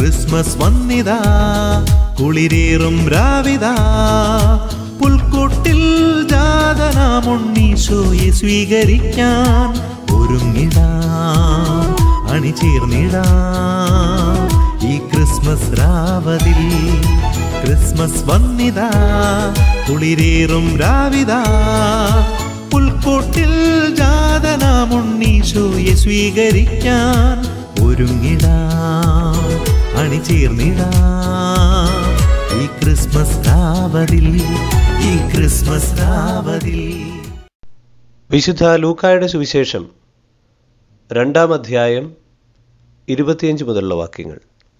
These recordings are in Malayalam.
ക്രിസ്മസ് വന്നിതാ കുളിരേറും രാവിതാ പുൽക്കൂട്ടിൽ ജാതനാമുണ്ണീശോയെ സ്വീകരിക്കാൻ ഒരുങ്ങിടാം അണിചേർന്നിടാം ഈ ക്രിസ്മസ് രാവതിൽ ക്രിസ്മസ് വന്നിതാ കുളിരേറും രാവിതാ പുൽക്കൂട്ടിൽ ജാതനാമുണ്ണീശോയെ സ്വീകരിക്കാൻ ഒരുങ്ങിടാം അണിചേർന്നിടാം ഈ ക്രിസ്മസ് രാവതിൽ ഈ ക്രിസ്മസ് രാവതിൽ വിശുദ്ധ ലൂക്കായുടെ സുവിശേഷം രണ്ടാം അധ്യായം ഇരുപത്തിയഞ്ച് മുതലുള്ള വാക്യങ്ങൾ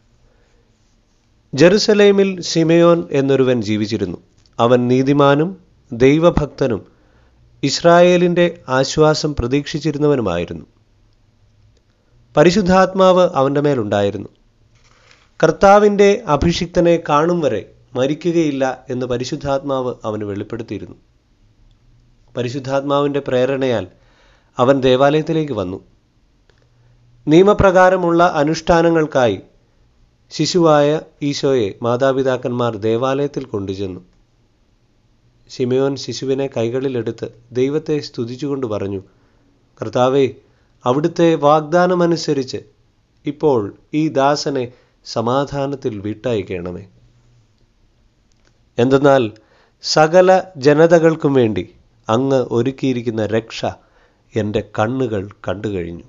ജെറുസലേമിൽ സിമയോൻ എന്നൊരുവൻ ജീവിച്ചിരുന്നു അവൻ നീതിമാനും ദൈവഭക്തനും ഇസ്രായേലിൻ്റെ ആശ്വാസം പ്രതീക്ഷിച്ചിരുന്നവനുമായിരുന്നു പരിശുദ്ധാത്മാവ് അവൻ്റെ മേലുണ്ടായിരുന്നു കർത്താവിൻ്റെ അഭിഷിക്തനെ കാണും വരെ മരിക്കുകയില്ല എന്ന് പരിശുദ്ധാത്മാവ് അവന് വെളിപ്പെടുത്തിയിരുന്നു പരിശുദ്ധാത്മാവിൻ്റെ പ്രേരണയാൽ അവൻ ദേവാലയത്തിലേക്ക് വന്നു നിയമപ്രകാരമുള്ള അനുഷ്ഠാനങ്ങൾക്കായി ശിശുവായ ഈശോയെ മാതാപിതാക്കന്മാർ ദേവാലയത്തിൽ കൊണ്ടുചെന്നു ശിമയോൻ ശിശുവിനെ കൈകളിലെടുത്ത് ദൈവത്തെ സ്തുതിച്ചുകൊണ്ട് പറഞ്ഞു കർത്താവെ അവിടുത്തെ വാഗ്ദാനമനുസരിച്ച് ഇപ്പോൾ ഈ ദാസനെ സമാധാനത്തിൽ വിട്ടയക്കണമേ എന്തെന്നാൽ സകല ജനതകൾക്കും വേണ്ടി അങ്ങ് ഒരുക്കിയിരിക്കുന്ന രക്ഷ എൻ്റെ കണ്ണുകൾ കണ്ടു കഴിഞ്ഞു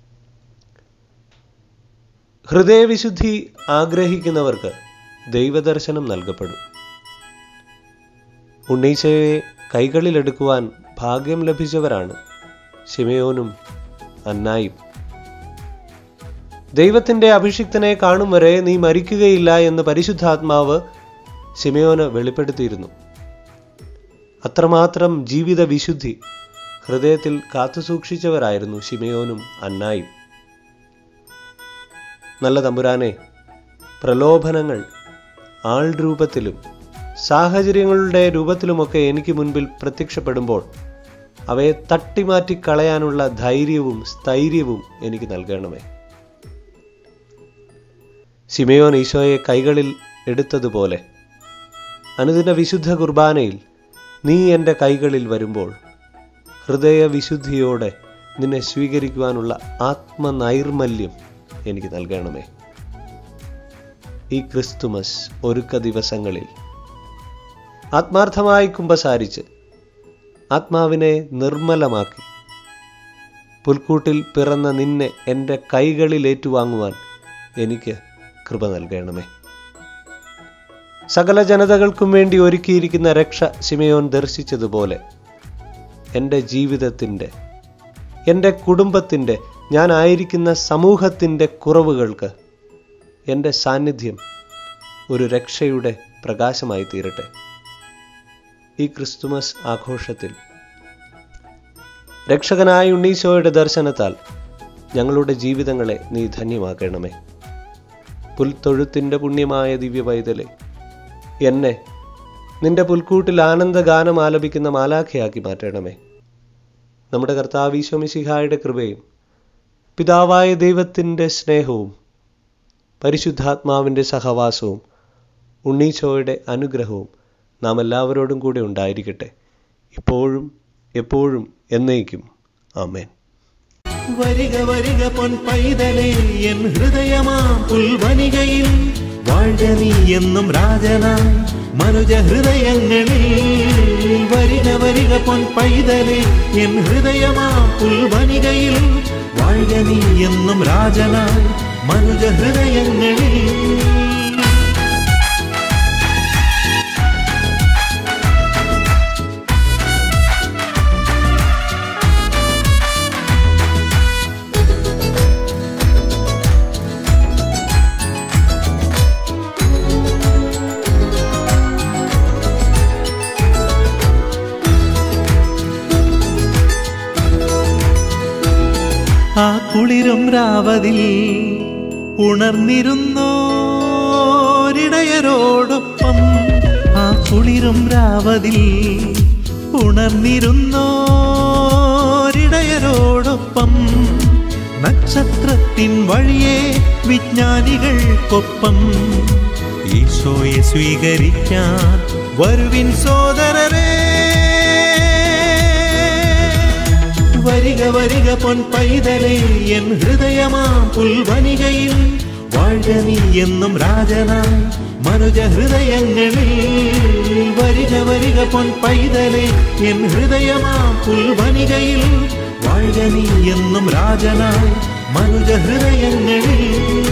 ഹൃദയവിശുദ്ധി ആഗ്രഹിക്കുന്നവർക്ക് ദൈവദർശനം നൽകപ്പെടും ഉണ്ണീശയെ കൈകളിലെടുക്കുവാൻ ഭാഗ്യം ലഭിച്ചവരാണ് ശിമയോനും അന്നായും ദൈവത്തിൻ്റെ അഭിഷിക്തനെ കാണും വരെ നീ മരിക്കുകയില്ല എന്ന് പരിശുദ്ധാത്മാവ് ശിമയോന് വെളിപ്പെടുത്തിയിരുന്നു അത്രമാത്രം ജീവിത വിശുദ്ധി ഹൃദയത്തിൽ കാത്തുസൂക്ഷിച്ചവരായിരുന്നു ശിമയോനും അന്നായും നല്ല തമ്പുരാനെ പ്രലോഭനങ്ങൾ ആൾ രൂപത്തിലും സാഹചര്യങ്ങളുടെ രൂപത്തിലുമൊക്കെ എനിക്ക് മുൻപിൽ പ്രത്യക്ഷപ്പെടുമ്പോൾ അവയെ തട്ടിമാറ്റി കളയാനുള്ള ധൈര്യവും സ്ഥൈര്യവും എനിക്ക് നൽകണമേ സിമയോൻ ഈശോയെ കൈകളിൽ എടുത്തതുപോലെ അനുദിന വിശുദ്ധ കുർബാനയിൽ നീ എൻ്റെ കൈകളിൽ വരുമ്പോൾ ഹൃദയവിശുദ്ധിയോടെ നിന്നെ സ്വീകരിക്കുവാനുള്ള ആത്മനൈർമല്യം എനിക്ക് നൽകണമേ ഈ ക്രിസ്തുമസ് ഒരുക്ക ദിവസങ്ങളിൽ ആത്മാർത്ഥമായി കുമ്പസാരിച്ച് ആത്മാവിനെ നിർമ്മലമാക്കി പുൽക്കൂട്ടിൽ പിറന്ന നിന്നെ എൻ്റെ കൈകളിൽ ഏറ്റുവാങ്ങുവാൻ എനിക്ക് കൃപ നൽകണമേ സകല ജനതകൾക്കും വേണ്ടി ഒരുക്കിയിരിക്കുന്ന രക്ഷ ശിമയോൻ ദർശിച്ചതുപോലെ എൻ്റെ ജീവിതത്തിൻ്റെ എൻ്റെ കുടുംബത്തിൻ്റെ ഞാനായിരിക്കുന്ന സമൂഹത്തിൻ്റെ കുറവുകൾക്ക് എൻ്റെ സാന്നിധ്യം ഒരു രക്ഷയുടെ പ്രകാശമായി തീരട്ടെ ഈ ക്രിസ്തുമസ് ആഘോഷത്തിൽ രക്ഷകനായ ഉണ്ണീശോയുടെ ദർശനത്താൽ ഞങ്ങളുടെ ജീവിതങ്ങളെ നീ ധന്യമാക്കണമേ പുൽത്തൊഴുത്തിൻ്റെ പുണ്യമായ ദിവ്യ പൈതലെ എന്നെ നിന്റെ പുൽക്കൂട്ടിൽ ആനന്ദഗാനം ആലപിക്കുന്ന മാലാഖയാക്കി മാറ്റണമേ നമ്മുടെ കർത്താവീശോമിശിഹായുടെ കൃപയും പിതാവായ ദൈവത്തിൻ്റെ സ്നേഹവും പരിശുദ്ധാത്മാവിൻ്റെ സഹവാസവും ഉണ്ണീശോയുടെ അനുഗ്രഹവും നാം എല്ലാവരോടും കൂടെ ഉണ്ടായിരിക്കട്ടെ ഇപ്പോഴും എപ്പോഴും എന്നേക്കും ആമേൻ വരിക വരിക പൊൻ പൈതലേ എൻ ഹൃദയമാം പുൽവനികയിൽ വാഴ്ക നീ എന്നും രാജനായി മനുജ ഹൃദയങ്ങളിൽ വരിക വരിക പൊൻ പൈതലേ എൻ ഹൃദയമാം പുൽവനികയിൽ വാഴ്ക നീ എന്നും രാജനായി മനുജ ഹൃദയങ്ങളിൽ ആ കുളിരും രാവതിൽ ഉണർന്നിരുന്നോരിടയരോടൊപ്പം ആ കുളിരും രാവതിൽ ഉണർന്നിരുന്നോരിടയരോടൊപ്പം നക്ഷ നക്ഷത്രത്തിൻ വഴിയെ വിജ്ഞാനികൾക്കൊപ്പം ഈശോയെ സ്വീകരിക്കാൻ വരുവിൻ സോദരരേ വരിക വരിക പൊൻ പൈതലേ എൻ ഹൃദയമാം പുൽവനികയിൽ വാഴ്ക നീ എന്നും രാജനായി മനുജ ഹൃദയങ്ങളിൽ വരിക വരിക പൊൻ പൈതലേ എൻ ഹൃദയമാം പുൽവനികയിൽ വാഴ്ക നീ എന്നും രാജനായി മനുജ ഹൃദയങ്ങളിൽ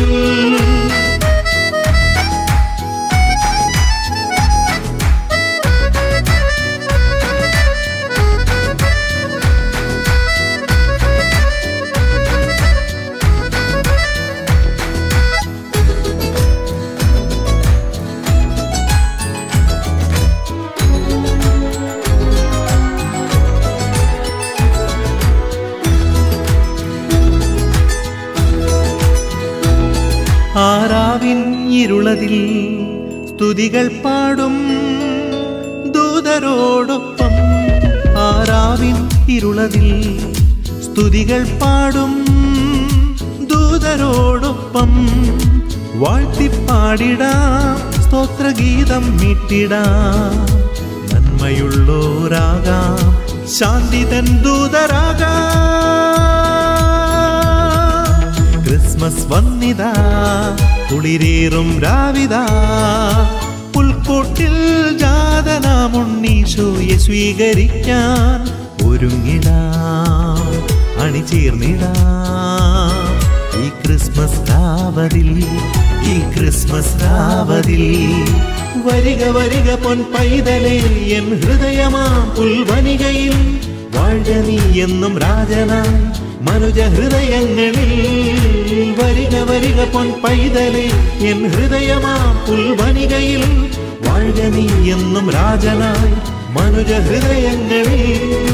ആരാവിൻ ഇരുളതിൽ സ്തുതികൾ പാടും ദൂതരോടൊപ്പം ആരാവിൻ ഇരുളതിൽ സ്തുതികൾ പാടും ദൂതരോടൊപ്പം വാഴ്ത്തിപ്പാടിടാം സ്തോത്രഗീതം മീട്ടിടാം നന്മയുള്ളോരാകാം ശാന്തി തൻ ദൂതരാകാം ക്രിസ്മസ് വന്നിതാ കുളിരേറും രാവിതാ പുൽക്കൂട്ടിൽ ജാതനാമുണ്ണീശോയെ സ്വീകരിക്കാൻ ഒരുങ്ങിടാം അണിചേർന്നിടാം ഈ ക്രിസ്മസ് രാവതിൽ ഈ ക്രിസ്മസ് രാവതിൽ വരിക വരിക പൊൻ പൈതലേ എൻ ഹൃദയമാം പുൽവനികയിൽ വാഴ്ക നീ എന്നും രാജനായി മനുജ ഹൃദയങ്ങളിൽ വരിക വരിക പൊൻ പൈതലേ എൻ ഹൃദയമാം പുൽവനികയിൽ വാഴ്ക നീ എന്നും രാജനായി മനുജ ഹൃദയങ്ങളിൽ